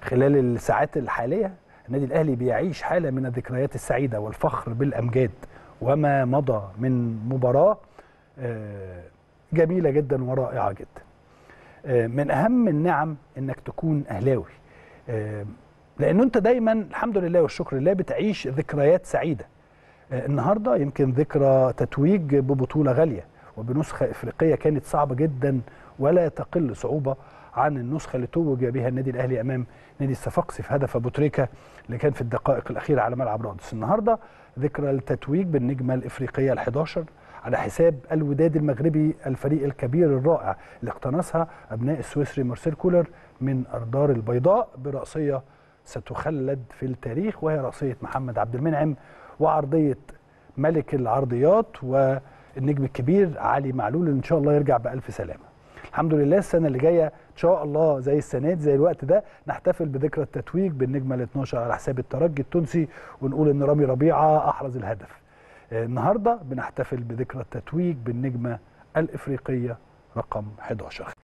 خلال الساعات الحاليه النادي الاهلي بيعيش حاله من الذكريات السعيده والفخر بالامجاد وما مضى من مباراه آه، جميله جدا ورائعه جدا آه، من اهم النعم انك تكون اهلاوي آه، لانه انت دايما الحمد لله والشكر لله بتعيش ذكريات سعيده آه، النهارده يمكن ذكرى تتويج ببطوله غاليه وبنسخه افريقيه كانت صعبه جدا ولا تقل صعوبه عن النسخه اللي توج بها النادي الاهلي امام نادي الصفاقسي في هدف ابو تريكه اللي كان في الدقائق الاخيره على ملعب رادس النهارده ذكرى التتويج بالنجمه الافريقيه ال11 على حساب الوداد المغربي الفريق الكبير الرائع اللي اقتنصها ابناء السويسري مارسيل كولر من ارضار البيضاء براسيه ستخلد في التاريخ وهي راسيه محمد عبد المنعم وعرضيه ملك العرضيات والنجم الكبير علي معلول ان شاء الله يرجع بالف سلامه. الحمد لله السنه اللي جايه ان شاء الله زي السنه دي زي الوقت ده نحتفل بذكرى التتويج بالنجمه ال 12 على حساب الترجي التونسي ونقول ان رامي ربيعه احرز الهدف. آه، النهارده بنحتفل بذكرى التتويج بالنجمه الافريقيه رقم 11